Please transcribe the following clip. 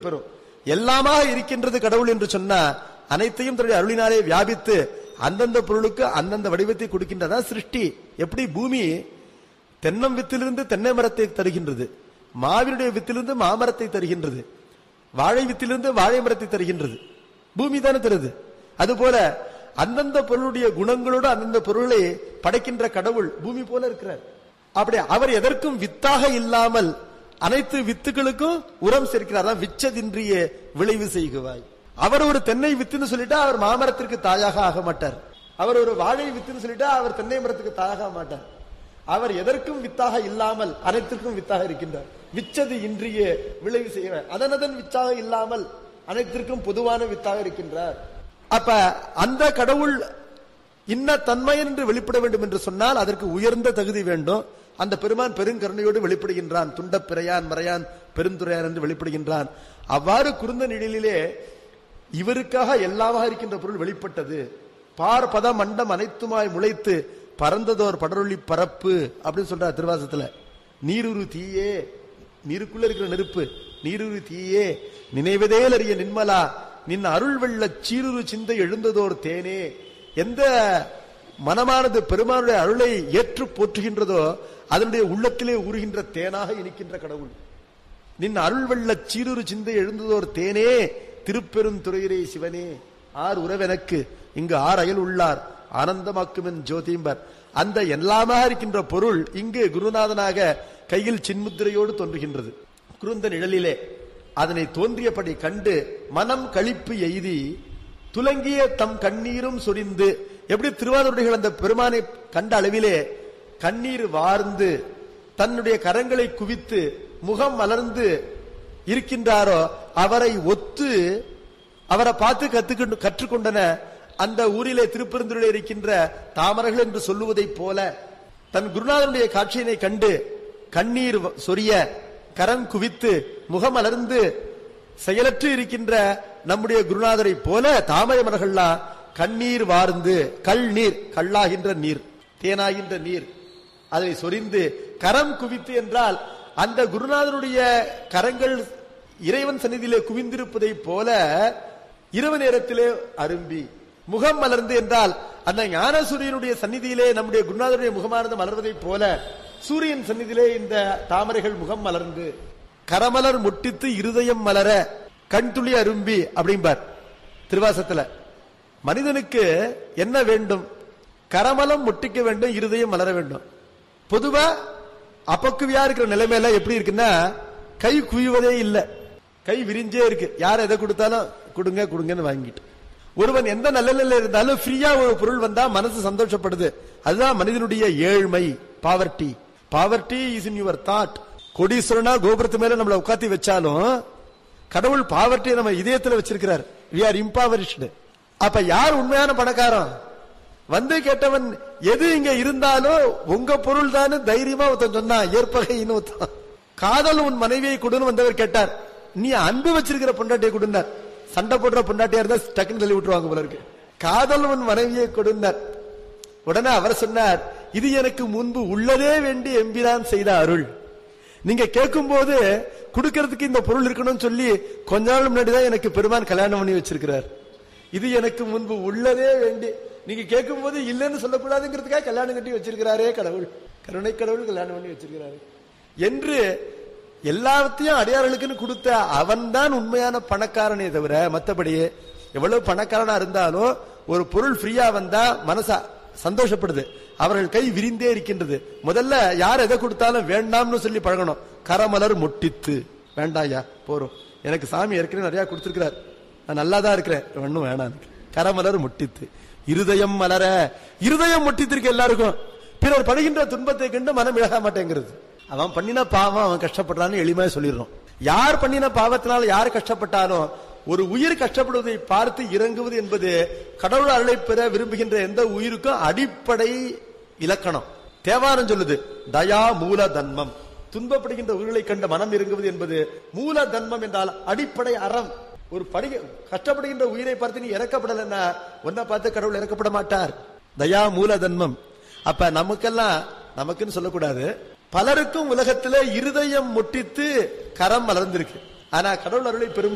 திருப்பெரும் எல்லாமாக இருக்கின்றது கடவுள் என்று சொன்னா அனைத்தையும் தன்னுடைய அருளினாலே வியாபித்து அந்தந்த பொருளுக்கு அந்தந்த வடிவத்தை கொடுக்கின்றதா சிருஷ்டி எப்படி பூமி தென்னம் வித்திலிருந்து தென்னை மரத்தை தருகின்றது மாவினுடைய வித்திலிருந்து மாமரத்தை தருகின்றது வாழை வித்திலிருந்து வாழை மரத்தை தருகின்றது பூமி தானே தருது அதுபோல அந்தந்த பொருளுடைய குணங்களோடு அந்தந்த பொருளை படைக்கின்ற கடவுள் பூமி போல இருக்கிறார் அப்படி அவர் எதற்கும் வித்தாக இல்லாமல் அனைத்து வித்துகளுக்கும் உரம் சேர்க்கிறார் அதான் விச்சதின்றிய விளைவு செய்குவாய் அவர் ஒரு தென்னை வித்துன்னு சொல்லிட்டா அவர் மாமரத்திற்கு தாயாக ஆக மாட்டார் அவர் ஒரு வாழை வித்துன்னு சொல்லிட்டா அவர் தென்னை மரத்துக்கு தாயாக ஆக மாட்டார் அவர் எதற்கும் வித்தாக இல்லாமல் அனைத்திற்கும் வித்தாக இருக்கின்றார் விச்சது இன்றிய விளைவு செய்கிறார் அதனதன் வித்தாக இல்லாமல் அனைத்திற்கும் பொதுவான வித்தாக இருக்கின்றார் அப்ப அந்த கடவுள் இன்ன தன்மை என்று வெளிப்பட வேண்டும் என்று சொன்னால் அதற்கு உயர்ந்த தகுதி வேண்டும் அந்த பெருமான் பெருங்கருணையோடு வெளிப்படுகின்றான் துண்டப் பிறையான் மறையான் பெருந்துரையான் என்று வெளிப்படுகின்றான் அவ்வாறு குறுந்த நிழலிலே இவருக்காக எல்லாமாக இருக்கின்ற பொருள் வெளிப்பட்டது பார் பத மண்டம் அனைத்துமாய் முளைத்து பறந்ததோர் படரொளி பரப்பு அப்படின்னு சொல்றார் திருவாசத்துல நீருரு தீயே நீருக்குள்ள இருக்கிற நெருப்பு நீருரு தீயே நினைவதேல் அறிய நின்மலா நின் அருள் வெள்ள சீருரு சிந்தை எழுந்ததோர் தேனே எந்த மனமானது பெருமானுடைய அருளை ஏற்று போற்றுகின்றதோ அதனுடைய உள்ளத்திலே ஊறுகின்ற தேனாக இனிக்கின்ற கடவுள் நின் அருள் வெள்ள சீருரு சிந்தை எழுந்ததோர் தேனே திருப்பெருந்துறையிலே சிவனே ஆர் உறவெனக்கு இங்கு ஆர் அயல் உள்ளார் ஆனந்தமாக்குமென் ஜோதிம்பர் அந்த எல்லாமாக இருக்கின்ற பொருள் இங்கு குருநாதனாக கையில் சின்முத்திரையோடு தோன்றுகின்றது குருந்த நிழலிலே அதனை தோன்றியபடி கண்டு மனம் களிப்பு எய்தி துலங்கிய தம் கண்ணீரும் சொரிந்து எப்படி திருவாரூரிகள் அந்த பெருமானை கண்ட அளவிலே கண்ணீர் வார்ந்து தன்னுடைய கரங்களை குவித்து முகம் மலர்ந்து இருக்கின்றாரோ அவரை ஒத்து அவரை பார்த்து கத்துக்கொண்டு கற்றுக்கொண்டன அந்த ஊரிலே திருப்பெருந்துறையிலே இருக்கின்ற தாமரைகள் என்று சொல்லுவதைப் போல தன் குருநாதனுடைய காட்சியினை கண்டு கண்ணீர் சொரிய கரம் குவித்து முகமலர்ந்து செயலற்று இருக்கின்ற நம்முடைய குருநாதரை போல தாமரை மலர்கள்லாம் கண்ணீர் வார்ந்து கல் நீர் கல்லாகின்ற நீர் தேனாகின்ற நீர் அதை சொரிந்து கரம் குவித்து என்றால் அந்த குருநாதனுடைய கரங்கள் இறைவன் சந்நிதியிலே குவிந்திருப்பதை போல இரவு நேரத்திலே அரும்பி முகம் மலர்ந்து என்றால் அந்த ஞான சூரியனுடைய சந்நிதியிலே நம்முடைய குருநாதருடைய முகமானது மலர்வதைப் போல சூரியன் சந்நிதியிலே இந்த தாமரைகள் முகம் மலர்ந்து கரமலர் முட்டித்து இருதயம் மலர கண் துளி அரும்பி அப்படிம்பார் திருவாசத்துல மனிதனுக்கு என்ன வேண்டும் கரமலம் முட்டிக்க வேண்டும் இருதயம் மலர வேண்டும் பொதுவா அப்பக்குவியா இருக்கிற நிலைமையில எப்படி இருக்குன்னா கை குவிவதே இல்லை கை விரிஞ்சே இருக்கு யார் எதை கொடுத்தாலும் கொடுங்க கொடுங்கன்னு வாங்கிட்டு ஒருவன் எந்த நல்ல நிலையில இருந்தாலும் ஃப்ரீயா ஒரு பொருள் வந்தா மனசு சந்தோஷப்படுது அதுதான் மனிதனுடைய ஏழ்மை poverty poverty is in your thought கோடீஸ்வரனா கோபுரத்து மேல நம்மள உட்காத்தி வச்சாலும் கடவுள் பாவர்ட்டியை நம்ம இதயத்துல வச்சிருக்கிறார் வி ஆர் இம்பாவரிஷ்டு அப்ப யார் உண்மையான பணக்காரன் வந்து கேட்டவன் எது இங்க இருந்தாலும் உங்க பொருள் தான் தைரியமா ஒருத்தன் சொன்னான் ஏற்பகைன்னு ஒருத்தன் காதல் உன் மனைவியை கொடுன்னு வந்தவர் கேட்டார் நீ அன்பு வச்சிருக்கிற பொண்டாட்டியை கொடுந்தார் சண்டை போடுற பொண்டாட்டியா இருந்தா டக்குன்னு சொல்லி விட்டுருவாங்க போல இருக்கு காதல் உன் மனைவியை கொடுந்தார் உடனே அவர் சொன்னார் இது எனக்கு முன்பு உள்ளதே வேண்டி எம்பிரான் செய்த அருள் நீங்க கேட்கும் போது கொடுக்கறதுக்கு இந்த பொருள் இருக்கணும்னு சொல்லி கொஞ்ச நாள் முன்னாடி தான் எனக்கு பெருமான் கல்யாணம் பண்ணி வச்சிருக்கிறார் இது எனக்கு முன்பு உள்ளதே வேண்டி நீங்க கேட்கும் போது இல்லைன்னு சொல்லக்கூடாதுங்கிறதுக்காக கல்யாணம் கட்டி வச்சிருக்கிறாரே கடவுள் கருணை கடவுள் கல்யாணம் பண்ணி வச்சிருக்கிறாரு என்று எல்லாத்தையும் அடியார்களுக்குன்னு கொடுத்த அவன் தான் உண்மையான பணக்காரனே தவிர மத்தபடி எவ்வளவு பணக்காரனா இருந்தாலும் ஒரு பொருள் ஃப்ரீயா வந்தா மனசா சந்தோஷப்படுது அவர்கள் கை விரிந்தே இருக்கின்றது முதல்ல யார் எதை கொடுத்தாலும் வேண்டாம்னு சொல்லி பழகணும் கரமலர் முட்டித்து வேண்டாயா போறோம் எனக்கு சாமி ஏற்கனவே நிறைய கொடுத்திருக்கிறார் நான் நல்லா தான் இருக்கிறேன் ஒன்னும் வேணாம் எனக்கு. கரமலர் முட்டித்து இருதயம் மலர இருதயம் முட்டித்திருக்கு எல்லாருக்கும் பிறர் படுகின்ற துன்பத்தை கண்டு மனம் இழக மாட்டேங்கிறது அவன் பண்ணின பாவம் அவன் கஷ்டப்படுறான்னு எளிமையா சொல்லிடுறோம் யார் பண்ணின பாவத்தினால யார் கஷ்டப்பட்டாலும் ஒரு உயிர் கஷ்டப்படுவதை பார்த்து இறங்குவது என்பது கடவுள் அருளை பெற விரும்புகின்ற எந்த உயிருக்கும் அடிப்படை இலக்கணம் தேவாரம் சொல்லுது தயா மூல தன்மம் துன்பப்படுகின்ற உயிர்களை கண்ட மனம் இறங்குவது என்பது மூல தன்மம் என்றால் அடிப்படை அறம் ஒரு படி கஷ்டப்படுகின்ற உயிரை பார்த்து நீ இறக்கப்படலைன்னா ஒன்ன பார்த்து கடவுள் இறக்கப்பட மாட்டார் தயா மூல தன்மம் அப்ப நமக்கெல்லாம் நமக்குன்னு சொல்லக்கூடாது பலருக்கும் உலகத்துல இருதயம் முட்டித்து கரம் மலர்ந்திருக்கு ஆனா கடவுள் அருளை பெரும்